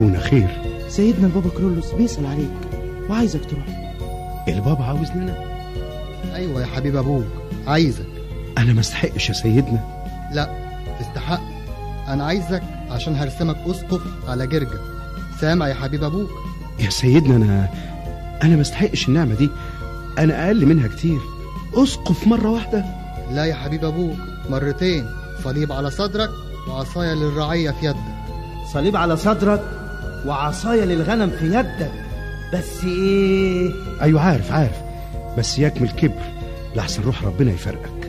ونا خير سيدنا البابا كرولوس بيسأل عليك وعايزك تروح البابا عاوزني انا ايوه يا حبيب ابوك عايزك انا ما استحقش يا سيدنا لا تستحق انا عايزك عشان هرسمك اسقف على جرجة سامع يا حبيب ابوك يا سيدنا انا انا ما استحقش النعمه دي انا اقل منها كتير اسقف مره واحده لا يا حبيب ابوك مرتين صليب على صدرك وعصاية للرعية في يدك صليب على صدرك وعصاية للغنم في يدك بس ايه ايوه عارف عارف بس يكمل كبر لحسن روح ربنا يفرقك